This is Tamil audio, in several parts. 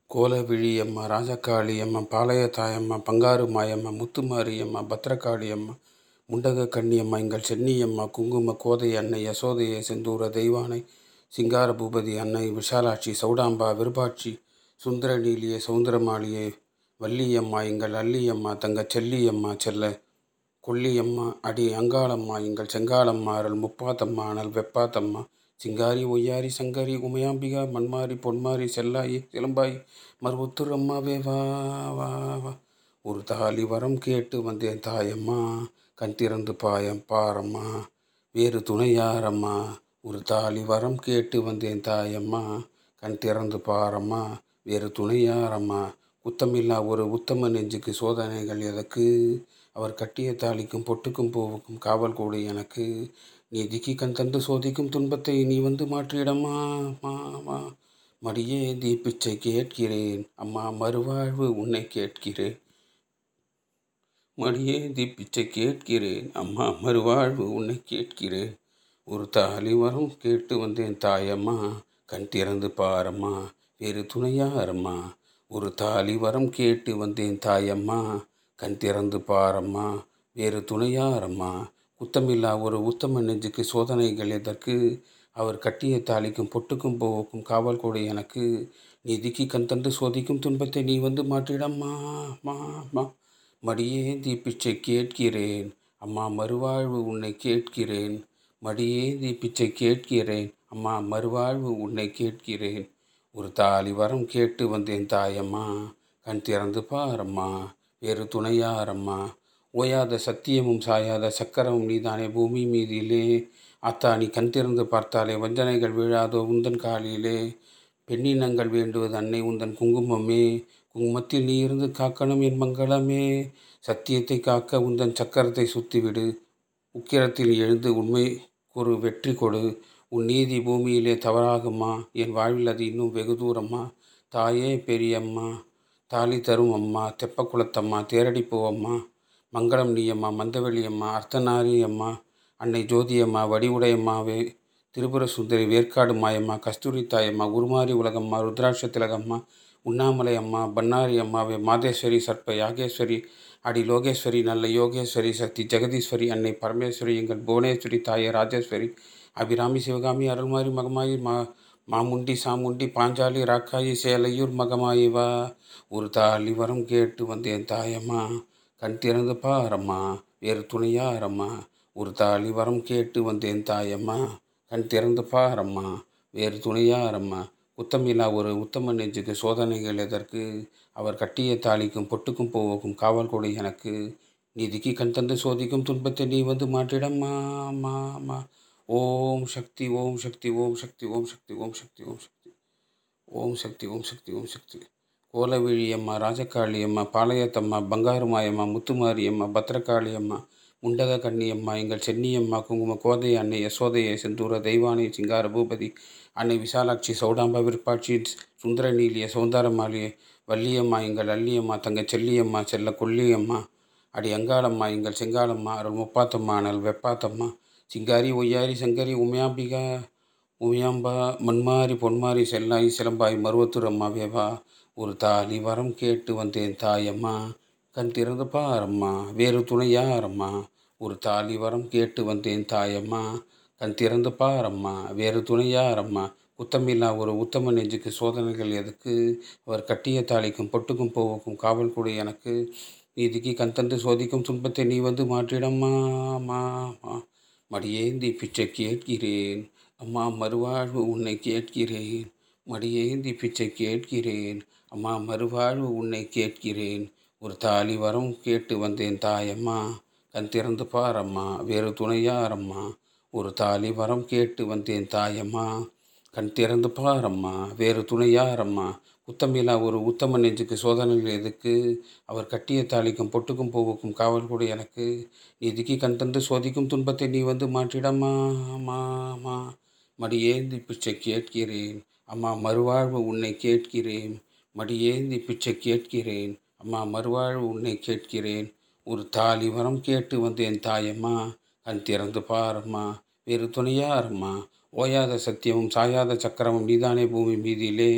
கோலவிழியம்மா ராஜகாளியம்மா பாளையத்தாயம்மா பங்காரு மாயம்மா முத்துமாரியம்மா பத்திரகாளியம்மா முண்டக கன்னியம்மா எங்கள் சென்னியம்மா குங்கும கோதை அன்னை யசோதையை செந்தூர தெய்வானை சிங்கார பூபதி அன்னை விஷாலாட்சி சௌடாம்பா விருபாட்சி சுந்தரநீலியே சௌந்தரமாளியே வள்ளியம்மா எங்கள் அல்லியம்மா தங்க செல்லியம்மா செல்ல கொல்லியம்மா அடி அங்காளம்மா எங்கள் செங்காளம்மா அருள் முப்பாத்தம்மா அனல் வெப்பாத்தம்மா சிங்காரி ஒய்யாரி சங்கரி உமையாம்பிகா மண்மாரி பொன்மாரி செல்லாயி சிலம்பாய் மறுபுத்தூர் அம்மாவே வா வா வா ஒரு தாலி வரம் கேட்டு வந்தேன் தாயம்மா கண் திறந்து பாயம் பாரம்மா வேறு துணையாரம்மா ஒரு தாலி வரம் கேட்டு வந்தேன் தாயம்மா கண் திறந்து பாரம்மா வேறு துணையாரம்மா குத்தமில்லா ஒரு உத்தம நெஞ்சுக்கு சோதனைகள் எதற்கு அவர் கட்டிய தாலிக்கும் பொட்டுக்கும் பூவுக்கும் காவல் கூடு எனக்கு நீதிக்கு கண் தந்து சோதிக்கும் துன்பத்தை நீ வந்து மாற்றிடம்மா மா மா மடியே தீ பிச்சை கேட்கிறேன் அம்மா மறுவாழ்வு உன்னை கேட்கிறேன் மடியே தீ பிச்சை கேட்கிறேன் அம்மா மறுவாழ்வு உன்னை கேட்கிறேன் ஒரு தாலி வரம் கேட்டு வந்தேன் தாயம்மா கண் திறந்து பாரம்மா வேறு துணையாரம்மா ஒரு தாலி வரம் கேட்டு வந்தேன் தாயம்மா கண் திறந்து பாரம்மா வேறு துணையாரம்மா குத்தமில்லா ஒரு உத்தம நெஞ்சுக்கு சோதனைகள் எதற்கு அவர் கட்டிய தாலிக்கும் பொட்டுக்கும் போவுக்கும் காவல் கொடு எனக்கு நீ திக்கி கண் தந்து சோதிக்கும் துன்பத்தை நீ வந்து மாற்றிடம்மா மா மா மடியே தீ பிச்சை கேட்கிறேன் அம்மா மறுவாழ்வு உன்னை கேட்கிறேன் மடியே தீ பிச்சை கேட்கிறேன் அம்மா மறுவாழ்வு உன்னை கேட்கிறேன் ஒரு தாலி வரம் கேட்டு வந்தேன் தாயம்மா கண் திறந்து பாரம்மா வேறு துணையாரம்மா ஓயாத சத்தியமும் சாயாத சக்கரமும் நீதானே பூமி மீதிலே அத்தா நீ கண் திறந்து பார்த்தாலே வஞ்சனைகள் வீழாதோ உந்தன் காலிலே பெண்ணினங்கள் வேண்டுவது அன்னை உந்தன் குங்குமமே குங்குமத்தில் நீ இருந்து காக்கணும் என் மங்களமே சத்தியத்தை காக்க உந்தன் சக்கரத்தை சுத்திவிடு உக்கிரத்தில் எழுந்து உண்மை ஒரு வெற்றி கொடு உன் நீதி பூமியிலே தவறாகுமா என் வாழ்வில் அது இன்னும் வெகு தூரம்மா தாயே பெரியம்மா தாலி தரும் அம்மா தெப்பக்குளத்தம்மா தேரடி போவம்மா மங்களம் நீயம்மா மந்தவெளி அம்மா அர்த்தநாரி அம்மா அன்னை ஜோதியம்மா வடிவுடையம்மாவே திரிபுர சுந்தரி வேர்க்காடு மாயம்மா கஸ்தூரி தாயம்மா உருமாரி உலகம்மா ருத்ராட்ச திலகம்மா உண்ணாமலை அம்மா பன்னாரி அம்மாவே மாதேஸ்வரி சர்ப்ப யாகேஸ்வரி அடி லோகேஸ்வரி நல்ல யோகேஸ்வரி சக்தி ஜெகதீஸ்வரி அன்னை பரமேஸ்வரி எங்கள் புவனேஸ்வரி தாயே ராஜேஸ்வரி அபிராமி சிவகாமி அருள்மாரி மகமாயி மா மாமுண்டி சாமுண்டி பாஞ்சாலி ராக்காயி சேலையூர் மகமாயி வா ஒரு தாலி வரம் கேட்டு வந்தேன் தாயம்மா கண் திறந்து பாரம்மா வேறு துணையாரம்மா ஒரு தாலி வரம் கேட்டு வந்தேன் தாயம்மா கண் திறந்து பாரம்மா வேறு துணையாரம்மா உத்தமில்லா ஒரு உத்தம நெஞ்சுக்கு சோதனைகள் எதற்கு அவர் கட்டிய தாலிக்கும் பொட்டுக்கும் போவுக்கும் காவல் கொடு எனக்கு நீதிக்கு கண் தந்து சோதிக்கும் துன்பத்தை நீ வந்து மாற்றிடம்மா மா மா ஓம் சக்தி ஓம் சக்தி ஓம் சக்தி ஓம் சக்தி ஓம் சக்தி ஓம் சக்தி ஓம் சக்தி ஓம் சக்தி ஓம் சக்தி கோலவிழியம்மா ராஜகாளியம்மா பாளையத்தம்மா பங்காருமாயம்மா முத்துமாரியம்மா பத்திரகாளியம்மா முண்டக கன்னியம்மா எங்கள் சென்னியம்மா குங்கும கோதை அன்னை யசோதையை செந்தூர தெய்வானை சிங்கார பூபதி அன்னை விசாலாட்சி சௌடாம்பா விருப்பாட்சி சுந்தரநீலிய சௌந்தாரமாளியை வள்ளியம்மா எங்கள் அல்லியம்மா தங்க செல்லியம்மா செல்ல கொல்லியம்மா அடி அங்காளம்மா எங்கள் செங்காலம்மா அருள் முப்பாத்தம்மா அனல் வெப்பாத்தம்மா சிங்காரி ஒய்யாரி சங்கரி உமையாம்பிகா உமையாம்பா மண்மாரி பொன்மாரி செல்லாய் சிலம்பாய் மருவத்தூர் அம்மாவேவா ஒரு தாலி வரம் கேட்டு வந்தேன் தாயம்மா கண் திறந்து பாரம்மா வேறு துணையாரம்மா ஒரு தாலி வரம் கேட்டு வந்தேன் தாயம்மா கண் திறந்து பாரம்மா வேறு துணையாரம்மா குத்தமில்லா ஒரு உத்தம நெஞ்சுக்கு சோதனைகள் எதுக்கு அவர் கட்டிய தாலிக்கும் பொட்டுக்கும் போவுக்கும் காவல் கொடு எனக்கு நீதிக்கு கண் தந்து சோதிக்கும் துன்பத்தை நீ வந்து மாற்றிடம்மா மா மா மடியேந்தி பிச்சை கேட்கிறேன் அம்மா மறுவாழ்வு உன்னை கேட்கிறேன் மடியேந்தி பிச்சை கேட்கிறேன் அம்மா மறுவாழ்வு உன்னை கேட்கிறேன் ஒரு தாலி வரம் கேட்டு வந்தேன் தாயம்மா கண் திறந்து பாரம்மா வேறு துணையாரம்மா ஒரு தாலி வரம் கேட்டு வந்தேன் தாயம்மா கண் திறந்து பாரம்மா வேறு துணையாரம்மா உத்தமில்லா ஒரு உத்தம நெஞ்சுக்கு சோதனைகள் எதுக்கு அவர் கட்டிய தாலிக்கும் பொட்டுக்கும் பூவுக்கும் காவல் கொடு எனக்கு நீதிக்கு கண் தந்து சோதிக்கும் துன்பத்தை நீ வந்து மாற்றிடம்மா மா மா மடியேந்தி பிச்சை கேட்கிறேன் அம்மா மறுவாழ்வு உன்னை கேட்கிறேன் மடியேந்தி பிச்சை கேட்கிறேன் அம்மா மறுவாழ்வு உன்னை கேட்கிறேன் ஒரு தாலி வரம் கேட்டு வந்தேன் தாயம்மா கண் திறந்து பாரம்மா வேறு துணையாரம்மா ஓயாத சத்தியமும் சாயாத சக்கரமும் நீதானே பூமி மீதியிலே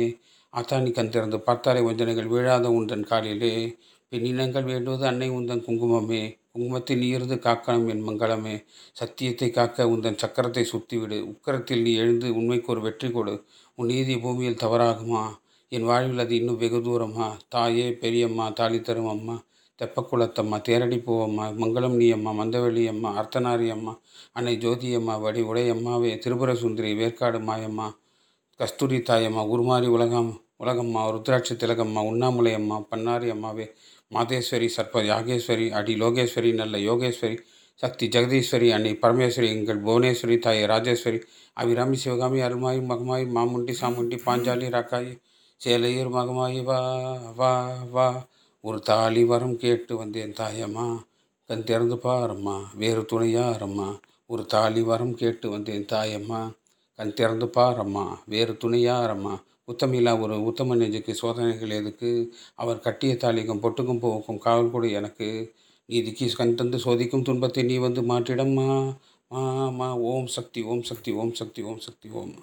ஆத்தானி கண் திறந்து பார்த்தாலே வஞ்சனைகள் வீழாத உந்தன் காலிலே பெண்ணினங்கள் வேண்டுவது அன்னை உந்தன் குங்குமமே குங்குமத்தில் நீ இருந்து காக்கணும் என் மங்களமே சத்தியத்தை காக்க உந்தன் சக்கரத்தை சுத்திவிடு உக்கரத்தில் நீ எழுந்து உண்மைக்கு ஒரு வெற்றி கொடு உன் நீதி பூமியில் தவறாகுமா என் வாழ்வில் அது இன்னும் வெகு தூரமா தாயே பெரியம்மா தாலி தரும் அம்மா தெப்பக்குளத்தம்மா தேரடி பூவம்மா மங்களம் நீ அம்மா மந்தவெளி அம்மா அர்த்தநாரி அம்மா அன்னை ஜோதி அம்மா வடி உடையம்மாவே திரிபுர சுந்தரி வேற்காடு மாயம்மா கஸ்தூரி தாயம்மா உருமாறி உலகம் உலகம்மா ருத்ராட்சி திலகம்மா உண்ணாமுலை அம்மா பன்னாரி அம்மாவே மாதேஸ்வரி சர்ப்ப யாகேஸ்வரி அடி லோகேஸ்வரி நல்ல யோகேஸ்வரி சக்தி ஜெகதீஸ்வரி அன்னை பரமேஸ்வரி எங்கள் புவனேஸ்வரி தாயை ராஜேஸ்வரி அபிராமி சிவகாமி அருள்மாயி மகமாயி மாமுண்டி சாமுண்டி பாஞ்சாலி ராக்காயி சேலையூர் மகமாயி வா வா வா ஒரு தாலி வரம் கேட்டு வந்தேன் தாயம்மா கண் திறந்து பாரம்மா வேறு துணையாரம்மா ஒரு தாலி வரம் கேட்டு வந்தேன் தாயம்மா கண் திறந்து பாரம்மா வேறு துணையாரம்மா உத்தமில்லா ஒரு உத்தம நெஞ்சுக்கு சோதனைகள் எதுக்கு அவர் கட்டிய தாலிக்கும் பொட்டுக்கும் போவுக்கும் காவல் கொடு எனக்கு நீதிக்கு கண் தந்து சோதிக்கும் துன்பத்தை நீ வந்து மாற்றிடம்மா மா மா ஓம் சக்தி ஓம் சக்தி ஓம் சக்தி ஓம் சக்தி ஓம்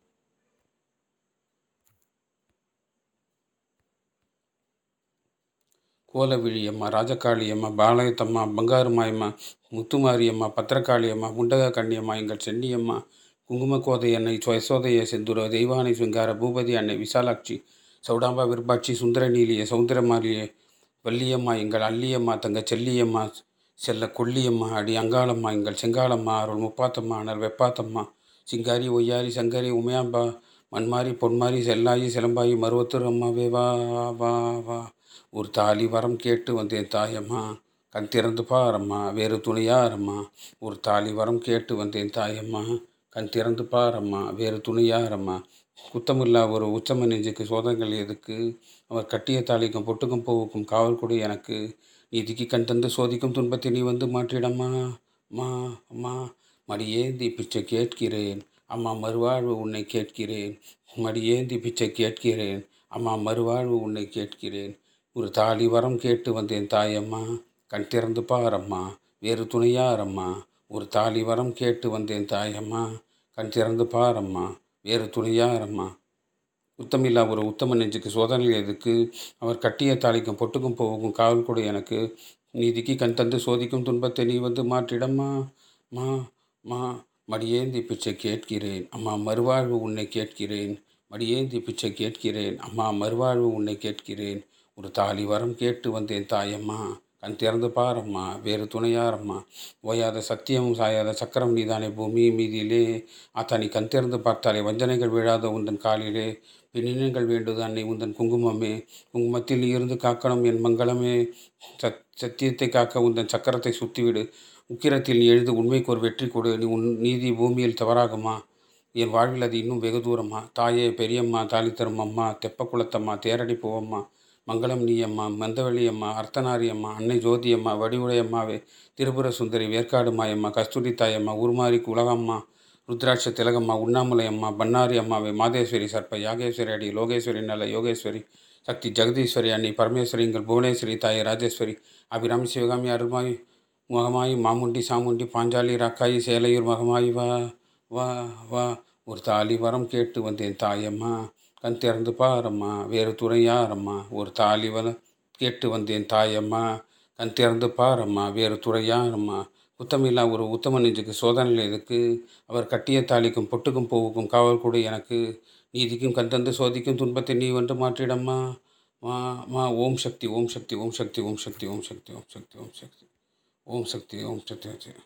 கோலவிழியம்மா ராஜகாளியம்மா பாளையத்தம்மா பங்காருமாயம்மா முத்துமாரியம்மா பத்திரகாளியம்மா முண்டக கண்ணியம்மா எங்கள் சென்னியம்மா குங்குமக்கோதை அன்னை யசோதைய செந்துர தெய்வானை சிங்கார பூபதி அன்னை விசாலாட்சி சௌடாம்பா விருப்பாட்சி சுந்தரநீலிய சௌந்தரமாலிய வள்ளியம்மா எங்கள் அல்லியம்மா தங்க செல்லியம்மா செல்ல கொல்லியம்மா அடி அங்காளம்மா எங்கள் செங்காலம்மா அருள் முப்பாத்தம்மா அனல் வெப்பாத்தம்மா சிங்காரி ஒய்யாரி சங்கரி உமையாம்பா மண்மாரி பொன்மாரி செல்லாயி சிலம்பாயி மருவத்தூர் அம்மாவே வா வா வா ஒரு தாலி வரம் கேட்டு வந்தேன் தாயம்மா கண் திறந்து பாரம்மா வேறு துணையாரம்மா ஒரு தாலி வரம் கேட்டு வந்தேன் தாயம்மா கண் திறந்து பாரம்மா வேறு துணையாரம்மா குத்தமில்லா ஒரு உச்சம நெஞ்சுக்கு சோதனைகள் எதுக்கு அவர் கட்டிய தாலிக்கும் பொட்டுக்கும் பூவுக்கும் காவல் கொடு எனக்கு நீதிக்கு கண் தந்து சோதிக்கும் துன்பத்தை நீ வந்து மாற்றிடம்மா மா அம்மா மடியேந்தி பிச்சை கேட்கிறேன் அம்மா மறுவாழ்வு உன்னை கேட்கிறேன் மடியேந்தி பிச்சை கேட்கிறேன் அம்மா மறுவாழ்வு உன்னை கேட்கிறேன் ஒரு தாலி வரம் கேட்டு வந்தேன் தாயம்மா கண் திறந்து பாரம்மா வேறு துணையாரம்மா ஒரு தாலி வரம் கேட்டு வந்தேன் தாயம்மா கண் திறந்து பாரம்மா வேறு துணையாரம்மா உத்தமில்லா ஒரு உத்தம நெஞ்சுக்கு சோதனை எதுக்கு அவர் கட்டிய தாலிக்கும் பொட்டுக்கும் போகும் காவல் கொடு எனக்கு நீதிக்கு கண் தந்து சோதிக்கும் துன்பத்தை நீ வந்து மாற்றிடம்மா மா மா மடியேந்தி பிச்சை கேட்கிறேன் அம்மா மறுவாழ்வு உன்னை கேட்கிறேன் மடியேந்தி பிச்சை கேட்கிறேன் அம்மா மறுவாழ்வு உன்னை கேட்கிறேன் ஒரு தாலி வரம் கேட்டு வந்தேன் தாயம்மா கண் திறந்து பாரம்மா வேறு துணையாரம்மா ஓயாத சத்தியமும் சாயாத சக்கரம் நீதானே பூமி மீதியிலே ஆத்தா நீ கண் திறந்து பார்த்தாலே வஞ்சனைகள் விழாத உந்தன் காலிலே பெண்ணினங்கள் வேண்டுது அன்னை உந்தன் குங்குமமே குங்குமத்தில் நீ இருந்து காக்கணும் என் மங்களமே சத் சத்தியத்தை காக்க உந்தன் சக்கரத்தை சுத்திவிடு உக்கிரத்தில் நீ எழுது உண்மைக்கு ஒரு வெற்றி கொடு நீ உன் நீதி பூமியில் தவறாகுமா என் வாழ்வில் அது இன்னும் வெகு தூரமா தாயே பெரியம்மா தாலி தரும் அம்மா தெப்பக்குளத்தம்மா தேரடி பூவம்மா மங்களம் நீ அம்மா மந்தவெளி அம்மா அர்த்தநாரி அம்மா அன்னை ஜோதி அம்மா வடிவுடை அம்மாவே திரிபுர சுந்தரி வேற்காடு மாயம்மா கஸ்தூரி தாயம்மா உருமாரிக்கு உலகம்மா ருத்ராட்ச திலகம்மா உண்ணாமலை அம்மா பன்னாரி அம்மாவே மாதேஸ்வரி சர்ப்ப யாகேஸ்வரி அடி லோகேஸ்வரி நல்ல யோகேஸ்வரி சக்தி ஜெகதீஸ்வரி அன்னை பரமேஸ்வரி எங்கள் புவனேஸ்வரி தாயை ராஜேஸ்வரி அபிராமி சிவகாமி அருள்மாய் முகமாயி மாமுண்டி சாமுண்டி பாஞ்சாலி ராக்காயி சேலையூர் மகமாயி வா வா வா ஒரு தாலி வரம் கேட்டு வந்தேன் தாயம்மா கண் திறந்து பாரம்மா வேறு துணையாரம்மா ஒரு தாலி வர கேட்டு வந்தேன் தாயம்மா கண் திறந்து பாரம்மா வேறு துணையாரம்மா குத்தமில்லா ஒரு உத்தம நெஞ்சுக்கு சோதனையில் எதுக்கு அவர் கட்டிய தாலிக்கும் பொட்டுக்கும் பூவுக்கும் காவல் கொடு எனக்கு நீதிக்கும் கண் தந்து சோதிக்கும் துன்பத்தை நீ வந்து மாற்றிடம்மா மா மா ஓம் சக்தி ஓம் சக்தி ஓம் சக்தி ஓம் சக்தி ஓம் சக்தி ஓம் சக்தி ஓம் சக்தி ஓம் சக்தி ஓம் சக்தி ஓம் சக்தி